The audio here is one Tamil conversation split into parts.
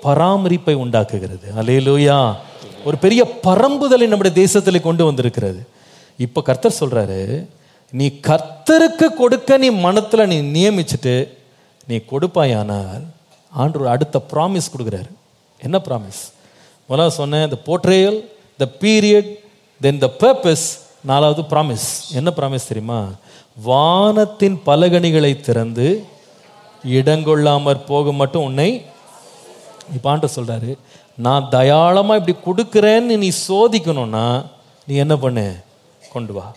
பராமரிப்பை உண்டாக்குகிறது அலேலூயா ஒரு பெரிய பரம்புதலை நம்முடைய தேசத்துல கொண்டு வந்திருக்கிறது இப்ப கர்த்தர் சொல்றாரு நீ கர்த்தருக்கு கொடுக்க நீ மனத்துல நீ நியமிச்சுட்டு நீ கொடுப்பாயானால் ஆண்டவர் அடுத்த ப்ராமிஸ் கொடுக்குறாரு என்ன ப்ராமிஸ் முதல்ல சொன்னேன் the portrayal the period then the purpose நாலாவது ப்ராமிஸ் என்ன ப்ராமிஸ் தெரியுமா வானத்தின் பலகணிகளை திறந்து இடங்கொள்ளாமற் போக மட்டும் உன்னை இப்போ ஆண்டவர் சொல்றாரு நான் தயாளமா இப்படி கொடுக்குறேன்னு நீ சோதிக்கணும்னா நீ என்ன பண்ணு கொண்டு வா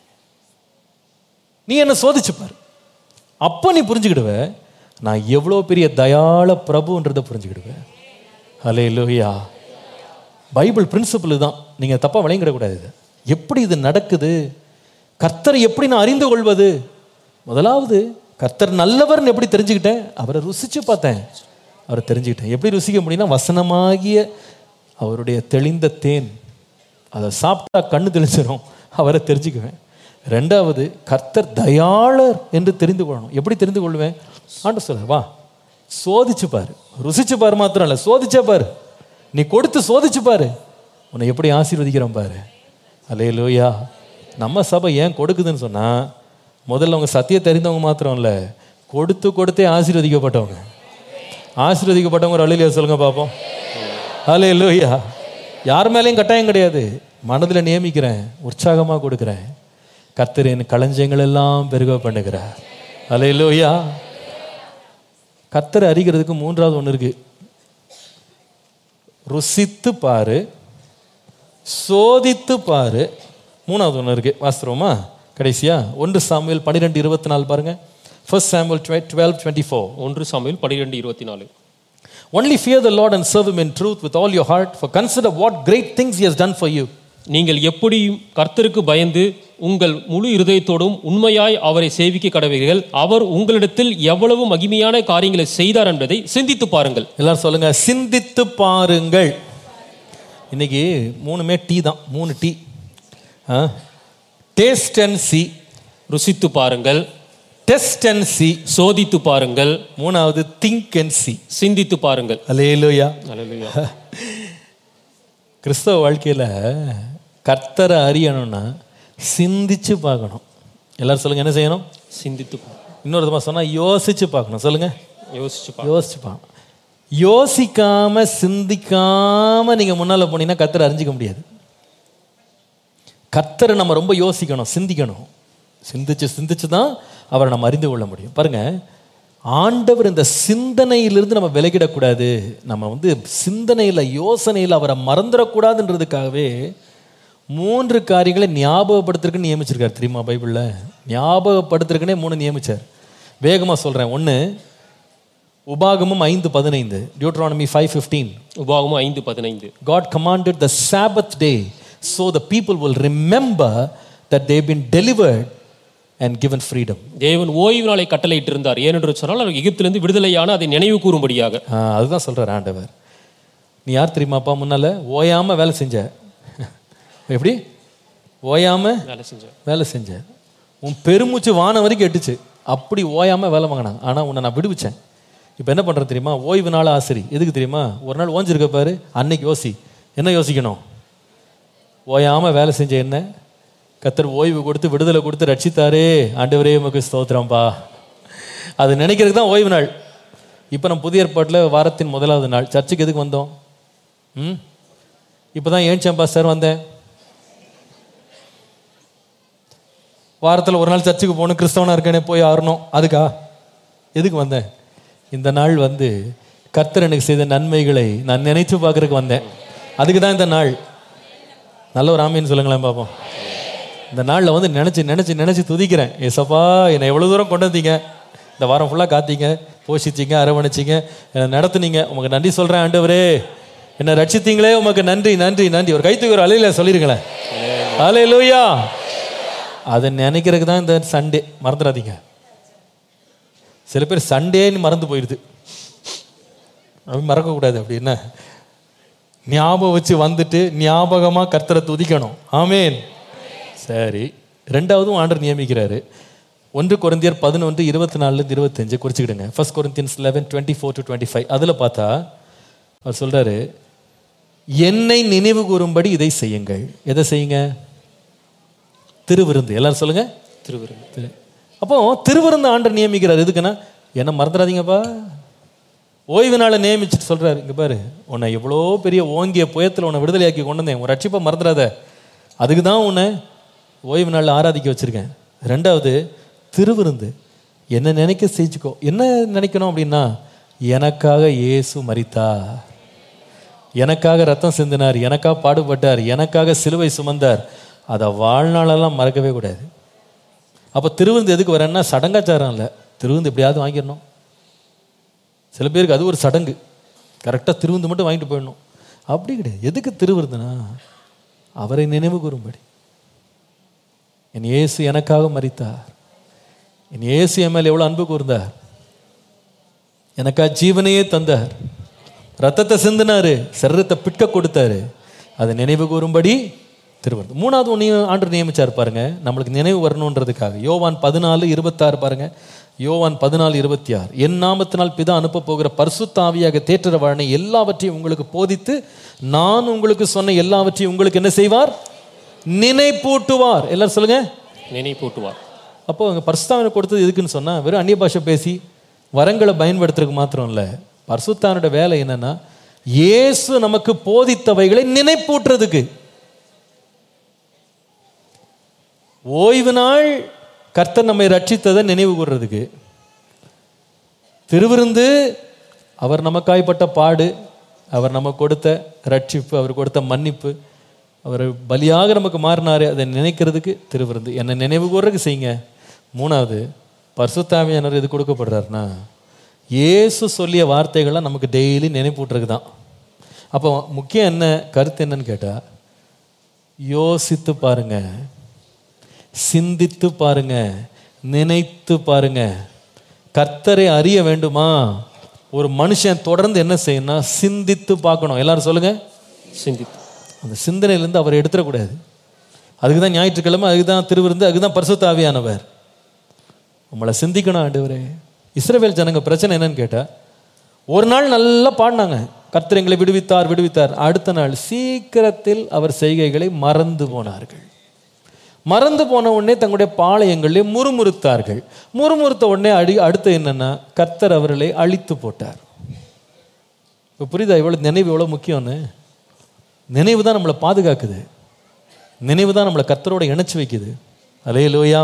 நீ என்ன சோதிச்சு பாரு அப்போ நீ புரிஞ்சுக்கிடுவ நான் எவ்வளோ பெரிய தயாள பிரபுன்றதை புரிஞ்சுக்கிடுவ ஹலே லோயா பைபிள் பிரின்சிபல் தான் நீங்க தப்பா விளங்கிடக்கூடாது இது எப்படி இது நடக்குது கர்த்தரை எப்படி நான் அறிந்து கொள்வது முதலாவது கர்த்தர் நல்லவர்னு எப்படி தெரிஞ்சுக்கிட்டேன் அவரை ருசிச்சு பார்த்தேன் அவரை தெரிஞ்சுக்கிட்டேன் எப்படி ருசிக்க முடியும்னா வசனமாகிய அவருடைய தெளிந்த தேன் அதை சாப்பிட்டா கண்ணு தெளிச்சிடும் அவரை தெரிஞ்சுக்குவேன் ரெண்டாவது கர்த்தர் தயாளர் என்று தெரிந்து கொள்ளணும் எப்படி தெரிந்து கொள்வேன் ஆண்டு சொல்ல வா சோதிச்சு பாரு ருசிச்சு பாரு மாத்திரம் இல்லை சோதிச்சே பாரு நீ கொடுத்து சோதிச்சு பாரு உன்னை எப்படி ஆசீர்வதிக்கிறோம் பாரு அலே லோயா நம்ம சபை ஏன் கொடுக்குதுன்னு சொன்னா முதல்ல அவங்க சத்தியத்தை தெரிந்தவங்க மாத்திரம் இல்லை கொடுத்து கொடுத்தே ஆசீர்வதிக்கப்பட்டவங்க ஆசீர்வதிக்கப்பட்டவங்க ஒரு அழிலியா சொல்லுங்க பார்ப்போம் அலே லோயா யார் மேலேயும் கட்டாயம் கிடையாது மனதில் நியமிக்கிறேன் உற்சாகமாக கொடுக்குறேன் கர்த்தர் என் களஞ்சங்கள் எல்லாம் பெருக பண்ணுகிறார் அலே லோயா கர்த்தரை அறிகிறதுக்கு மூன்றாவது ஒன்று இருக்கு ருசித்து பாரு சோதித்து பாரு மூணாவது ஒன்று இருக்கு வாஸ்தவமா கடைசியா ஒன்று சாமுவேல் பன்னிரெண்டு இருபத்தி நாலு பாருங்க first Samuel twelve twenty four ஒன்று சாமுவேல் பனிரெண்டு இருபத்தி நாலு only fear the lord and serve him in truth with all your heart for consider what great things he has done for you நீங்கள் எப்படியும் கர்த்தருக்கு பயந்து உங்கள் முழு இருதயத்தோடும் உண்மையாய் அவரை சேவிக்க கடவீர்கள் அவர் உங்களிடத்தில் எவ்வளவு மகிமையான காரியங்களை செய்தார் என்பதை சிந்தித்து பாருங்கள் எல்லாரும் சொல்லுங்க சிந்தித்து பாருங்கள் இன்னைக்கு மூணுமே டீ தான் மூணு டீ டேஸ்ட் அண்ட் சி ருசித்து பாருங்கள் டெஸ்ட் அண்ட் சி சோதித்து பாருங்கள் மூணாவது திங்க் அண்ட் சி சிந்தித்து பாருங்கள் அலேலோயா அல்லேலூயா. கிறிஸ்தவ வாழ்க்கையில கர்த்தரை அறியணும்னா சிந்திச்சு பார்க்கணும் எல்லாரும் சொல்லுங்க என்ன செய்யணும் சிந்தித்து பாருங்கள். இன்னொரு விதமா சொன்னா யோசிச்சு பார்க்கணும் சொல்லுங்க யோசிச்சு பாருங்கள் யோசிச்சு பார்க்கணும் யோசிக்காம சிந்திக்காம நீங்க முன்னால போனீங்கன்னா கர்த்தரை அறிஞ்சிக்க முடியாது கர்த்தரை நம்ம ரொம்ப யோசிக்கணும் சிந்திக்கணும் சிந்திச்சு சிந்திச்சு தான் அவரை நம்ம அறிந்து கொள்ள முடியும் பாருங்க ஆண்டவர் இந்த சிந்தனையிலிருந்து நம்ம விலகிடக்கூடாது நம்ம வந்து சிந்தனையில் யோசனையில் அவரை மறந்துடக்கூடாதுன்றதுக்காகவே மூன்று காரியங்களை ஞாபகப்படுத்துறதுக்கு நியமிச்சிருக்காரு தெரியுமா பைபிளில் ஞாபகப்படுத்துறதுக்குனே மூணு நியமிச்சார் வேகமாக சொல்கிறேன் ஒன்று உபாகமும் ஐந்து பதினைந்து டியூட்ரானமி ஃபைவ் ஃபிஃப்டீன் உபாகமும் ஐந்து பதினைந்து God commanded the Sabbath day so the people will remember that they've been delivered and given freedom. தேவன் ஓய்வு நாளை கட்டளையிட்டு இருந்தார் ஏனென்று சொன்னால் அவர் எகிப்திலிருந்து விடுதலையான அதை நினைவு கூறும்படியாக ஆ, அதுதான் சொல்றார் ஆண்டவர் நீ யார் தெரியுமாப்பா முன்னால ஓயாம வேலை செஞ்ச எப்படி ஓயாம வேலை செஞ்சார் வேலை செஞ்ச உன் பெருமூச்சு வானம் வரைக்கும் எட்டுச்சு அப்படி ஓயாம வேலை வாங்கினாங்க ஆனா உன்னை நான் விடுவிச்சேன் இப்போ என்ன பண்றது தெரியுமா ஓய்வு நாள் ஆசிரி எதுக்கு தெரியுமா ஒரு நாள் ஓஞ்சிருக்க பாரு அன்னைக்கு யோசி என்ன யோசிக்கணும் ஓயாம வேலை செஞ்ச என்ன கத்தர் ஓய்வு கொடுத்து விடுதலை கொடுத்து ரட்சித்தாரே ஆண்டவரே உமக்கு ஸ்தோத்திரம்பா அது நினைக்கிறதுக்கு தான் ஓய்வு நாள் இப்போ நம்ம புதிய ஏற்பாட்டில் வாரத்தின் முதலாவது நாள் சர்ச்சுக்கு எதுக்கு வந்தோம் ம் இப்போ தான் ஏன்ச்சம்பா சார் வந்தேன் வாரத்தில் ஒரு நாள் சர்ச்சுக்கு போகணும் கிறிஸ்தவனா இருக்கேனே போய் ஆறணும் அதுக்கா எதுக்கு வந்தேன் இந்த நாள் வந்து கர்த்தர் எனக்கு செய்த நன்மைகளை நான் நினைத்து பார்க்கறதுக்கு வந்தேன் அதுக்கு தான் இந்த நாள் நல்ல ஒரு ஆமீன்னு சொல்லுங்களேன் பார்ப்போம் இந்த நாளில் வந்து நினச்சி நினச்சி நினச்சி துதிக்கிறேன் ஏசப்பா என்னை எவ்வளோ தூரம் கொண்டு வந்தீங்க இந்த வாரம் ஃபுல்லாக காத்தீங்க போஷிச்சிங்க அரவணைச்சிங்க என்னை நடத்துனீங்க உமக்கு நன்றி சொல்கிறேன் ஆண்டவரே என்னை ரட்சித்தீங்களே உமக்கு நன்றி நன்றி நன்றி ஒரு கைத்துக்கு ஒரு அலையில சொல்லிருங்களேன் அலை லூயா அதை நினைக்கிறதுக்கு தான் இந்த சண்டே மறந்துடாதீங்க சில பேர் சண்டேன்னு மறந்து போயிடுது அப்படி மறக்கக்கூடாது அப்படி என்ன ஞாபகம் வச்சு வந்துட்டு ஞாபகமா கர்த்தரை துதிக்கணும் ஆமேன் சரி ரெண்டாவதும் ஆண்டர் நியமிக்கிறாரு ஒன்று கொரிந்தியர் பதினொன்று இருபத்தி நாலுலேருந்து இருபத்தஞ்சு குறிச்சுக்கிடுங்க first Corinthians eleven twenty four to twenty five அதில் பார்த்தா அவர் சொல்றாரு என்னை நினைவு கூறும்படி இதை செய்யுங்கள் எதை செய்யுங்க திருவிருந்து எல்லாரும் சொல்லுங்க திருவிருந்து திரு- அப்போ திருவிருந்து ஆண்டர் நியமிக்கிறார் எதுக்குன்னா என்ன மறந்துடாதீங்கப்பா ஓய்வு நாளை நியமிச்சுட்டு சொல்றாரு இங்க பாரு உன்னை எவ்வளோ பெரிய ஓங்கிய புயத்தில் உன்னை விடுதலையாக்கி கொண்டு வந்தேன் உன் ரட்சிப்பை மறந்துடாத அதுக்கு தான் உன்னை ஓய்வு நாளில் ஆராதிக்க வச்சிருக்கேன் ரெண்டாவது திருவிருந்து என்ன நினைக்க செஞ்சுக்கோ என்ன நினைக்கணும் அப்படின்னா எனக்காக இயேசு மரித்தார் எனக்காக ரத்தம் சிந்தினார் எனக்காக பாடுபட்டார் எனக்காக சிலுவை சுமந்தார் அதை வாழ்நாளெல்லாம் மறக்கவே கூடாது அப்போ திருவிருந்து எதுக்கு வரேன்னா சடங்காச்சாரம் இல்லை திருவிருந்து எப்படியாவது வாங்கிடணும் சில பேருக்கு அது ஒரு சடங்கு கரெக்டாக திருவிருந்து மட்டும் வாங்கிட்டு போயிடணும் அப்படி கிடையாது எதுக்கு திருவிருந்துனா அவரை நினைவு கூறும்படி என் இயேசு எனக்காக மரித்தார் என் இயேசு என் மேல் எவ்வளோ அன்பு கூர்ந்தார் எனக்காக ஜீவனையே தந்தார் ரத்தத்தை சிந்தினாரு சரீரத்தை பிட்க கொடுத்தாரு அதை நினைவு கூறும்படி திருவருது மூணாவது ஒன்றையும் ஆண்டு நியமிச்சார் பாருங்க நம்மளுக்கு நினைவு வரணுன்றதுக்காக யோவான் பதினாலு இருபத்தாறு பாருங்க யோவான் பதினாலு இருபத்தி ஆறு என் நாமத்தினால் பிதா அனுப்ப போகிற பரிசுத்தாவியாக தேற்றரவாழனை எல்லாவற்றையும் உங்களுக்கு போதித்து நான் உங்களுக்கு சொன்ன எல்லாவற்றையும் உங்களுக்கு என்ன செய்வார் நினைப்பூட்டுவார் எல்லாரும் சொல்லுங்க நினை போட்டுவார் அப்போ அங்கே பரிசுத்தாவனை கொடுத்தது எதுக்குன்னு சொன்னால் வெறும் அந்நிய பாஷை பேசி வரங்களை பயன்படுத்துறதுக்கு மாத்திரம் இல்லை பரிசுத்தானோட வேலை என்னன்னா இயேசு நமக்கு போதித்தவைகளை நினைப்பூட்டுறதுக்கு ஓய்வு நாள் கர்த்தர் நம்மை ரட்சித்ததை நினைவு கூறுறதுக்கு திருவிருந்து அவர் நமக்காய்ப்பட்ட பாடு அவர் நமக்கு கொடுத்த ரட்சிப்பு அவர் கொடுத்த மன்னிப்பு அவர் பலியாக நமக்கு மாறினாரு அதை நினைக்கிறதுக்கு திருவிருந்து என்னை நினைவு கூறுறதுக்கு செய்யுங்க மூணாவது பரிசுத்தாமியானவர் இது கொடுக்கப்படுறாருன்னா இயேசு சொல்லிய வார்த்தைகளை நமக்கு டெய்லி நினைப்பூட்டுறதுக்கு தான் அப்போ முக்கியம் என்ன கருத்து என்னன்னு கேட்டால் யோசித்து பாருங்க சிந்தித்து பாருங்க நினைத்து பாருங்க கர்த்தரை அறிய வேண்டுமா ஒரு மனுஷன் தொடர்ந்து என்ன செய்யணும்னா சிந்தித்து பார்க்கணும் எல்லாரும் சொல்லுங்க சிந்தித்து அந்த சிந்தனையிலேருந்து அவர் எடுத்துடக்கூடாது அதுக்கு தான் ஞாயிற்றுக்கிழமை அதுக்கு தான் திருவிருந்து அதுக்கு தான் பரிசுத்தாவியானவர் உங்களை சிந்திக்கணும் ஆண்டவரே இஸ்ரவேல் ஜனங்க பிரச்சனை என்னன்னு கேட்டா ஒரு நாள் நல்லா பாடினாங்க கர்த்தர் எங்களை விடுவித்தார் விடுவித்தார் அடுத்த நாள் சீக்கிரத்தில் அவர் செய்கைகளை மறந்து போனார்கள் மறந்து போன உடனே தங்களுடைய பாளையங்களிலே முறுமுறுத்தார்கள் முறுமுறுத்த உடனே அடி அடுத்து என்னன்னா கர்த்தர் அவர்களை அழித்து போட்டார் இப்போ புரியுதா இவ்வளோ நினைவு எவ்வளோ முக்கியம்னு நினைவு தான் நம்மளை பாதுகாக்குது நினைவு தான் நம்மளை கர்த்தரோட இணைச்சு வைக்குது அலே லோயா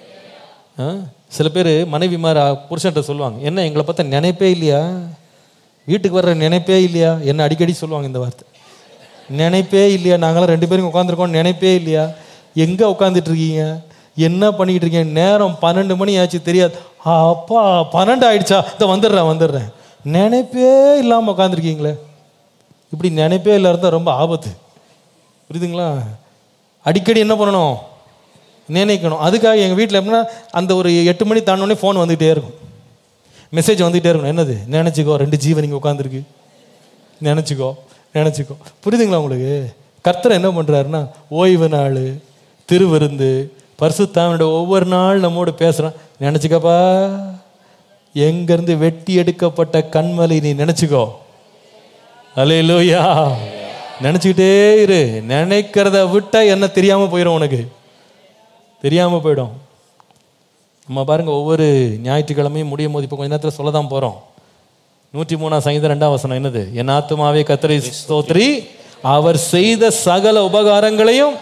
ஆ? சில பேர் மனைவிமார் புருஷன்ட்ட சொல்லுவாங்க என்ன எங்களை பார்த்தா நினைப்பே இல்லையா வீட்டுக்கு வர்ற நினைப்பே இல்லையா என்ன அடிக்கடி சொல்லுவாங்க இந்த வார்த்தை நினைப்பே இல்லையா நாங்களாம் ரெண்டு பேரும் உட்காந்துருக்கோம் நினைப்பே இல்லையா எங்கே உட்காந்துட்டு இருக்கீங்க என்ன பண்ணிக்கிட்டு இருக்கீங்க நேரம் பன்னெண்டு மணி ஆச்சு தெரியாது ஆ, அப்பா பன்னெண்டு ஆயிடுச்சா இதை வந்துடுறேன் வந்துடுறேன் நினைப்பே இல்லாமல் உட்காந்துருக்கீங்களே இப்படி நினைப்பே இல்லாத ரொம்ப ஆபத்து புரியுதுங்களா அடிக்கடி என்ன பண்ணணும் நினைக்கணும் அதுக்காக எங்கள் வீட்டில் எப்படின்னா அந்த ஒரு எட்டு மணி தாண்டோடனே ஃபோன் வந்துகிட்டே இருக்கும் மெசேஜ் வந்துகிட்டே இருக்கணும் என்னது நினச்சிக்கோ ரெண்டு ஜீவன் இங்கே உட்காந்துருக்கு நினச்சிக்கோ நினச்சிக்கோ புரியுதுங்களா உங்களுக்கு கர்த்தர் என்ன பண்ணுறாருன்னா ஓய்வு நாள் திருவிருந்து பரிசுத்தாவனோட ஒவ்வொரு நாள் நம்மோடு பேசுகிறான் நினச்சிக்கப்பா எங்கேருந்து வெட்டி எடுக்கப்பட்ட கண்மலை நீ நினச்சிக்கோ அலையிலோயா நினச்சிக்கிட்டே இரு நினைக்கிறத விட்டா என்ன தெரியாமல் போயிடும் உனக்கு தெரியாமல் போயிடும் நம்ம பாருங்க ஒவ்வொரு ஞாயிற்றுக்கிழமையும் முடியும் போது இப்போ கொஞ்ச நேரத்தில் சொல்ல தான் போகிறோம் நூற்றி மூணாம் சங்கீதம் ரெண்டாம் வசனம் என்னது என் ஆத்துமாவே கத்தரை ஸ்தோத்ரி அவர் செய்த சகல உபகாரங்களையும்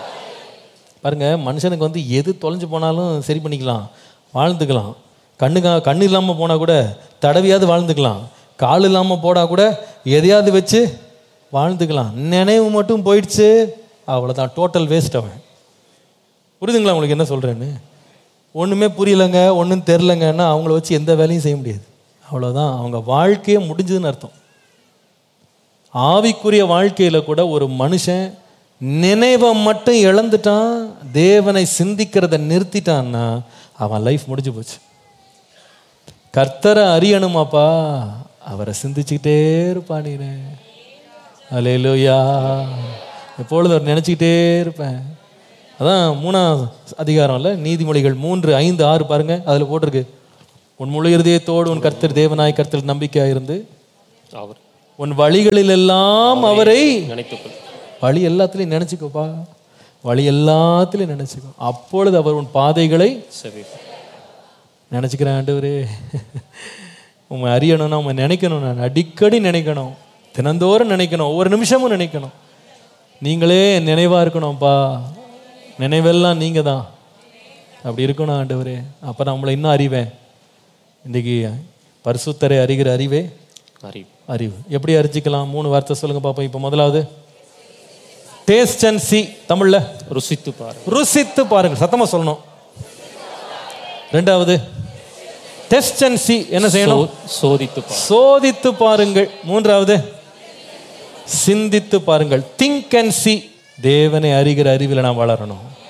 பாருங்க மனுஷனுக்கு வந்து எது தொலைஞ்சு போனாலும் சரி பண்ணிக்கலாம் வாழ்ந்துக்கலாம் கண்ணுக்கா கண்ணு இல்லாமல் போனால் கூட தடவியாவது வாழ்ந்துக்கலாம் கால் இல்லாமல் போனா கூட எதையாவது வச்சு வாழ்ந்துக்கலாம் நினைவு மட்டும் போயிடுச்சு அவ்வளோதான் டோட்டல் வேஸ்ட் அவன் புரியுதுங்களா உங்களுக்கு என்ன சொல்கிறேன்னு ஒன்றுமே புரியலைங்க ஒன்றும் தெரிலங்கன்னா அவங்கள வச்சு எந்த வேலையும் செய்ய முடியாது அவ்வளோதான் அவங்க வாழ்க்கையே முடிஞ்சதுன்னு அர்த்தம் ஆவிக்குரிய வாழ்க்கையில் கூட ஒரு மனுஷன் நினைவை மட்டும் இழந்துட்டான் தேவனை சிந்திக்கிறத நிறுத்திட்டான்னா அவன் லைஃப் முடிஞ்சு போச்சு கர்த்தரை அறியணுமாப்பா அவரை சிந்திச்சுக்கிட்டே இருப்பானீரே அலையிலோயா எப்பொழுது அவர் நினச்சிக்கிட்டே இருப்பேன் அதான் மூணாம் அதிகாரம்ல நீதிமொழிகள் மூன்று ஐந்து ஆறு பாருங்க அதில் போட்டிருக்கு உன் முழு இருதயத்தோடு உன் கர்த்தர் தேவனாய் கர்த்தர் நம்பிக்கையாக இருந்து அவர் உன் வழிகளில் எல்லாம் அவரை நினைத்துக்கொள் வழி எல்லாத்துலயும் நினைச்சுக்கோப்பா வழி எல்லாத்துலயும் நினைச்சுக்கோ அப்பொழுது அவர் உன் பாதைகளை செவி நினச்சிக்கிறேன் ஆண்டவரே உண்மை அறியணும்னா உண்மை நினைக்கணும் நான் அடிக்கடி நினைக்கணும் தினந்தோறும் நினைக்கணும் ஒவ்வொரு நிமிஷமும் நினைக்கணும் நீங்களே நினைவாக இருக்கணும்ப்பா நினைவெல்லாம் நீங்கள் தான் அப்படி இருக்கணும் ஆண்டவரே அப்போ நான் உங்களை இன்னும் அறிவேன் இன்றைக்கி பரிசுத்தரை அறிகிற அறிவே அறிவு அறிவு எப்படி அறிஞ்சிக்கலாம் மூணு வார்த்தை சொல்லுங்க பாப்போம் இப்போ முதலாவது டேஸ்ட் அண்ட் சி தமிழ்ல ருசித்து பாரு ருசித்து பாருங்க சத்தமா சொல்லணும் ரெண்டாவது டெஸ்ட் அண்ட் சி என்ன செய்யணும் சோ- சோதித்து பாரு சோதித்து பாருங்கள் மூன்றாவது சிந்தித்து பாருங்கள் திங்க் அண்ட் சி தேவனை அறிகிற அறிவில் நாம் வளரணும்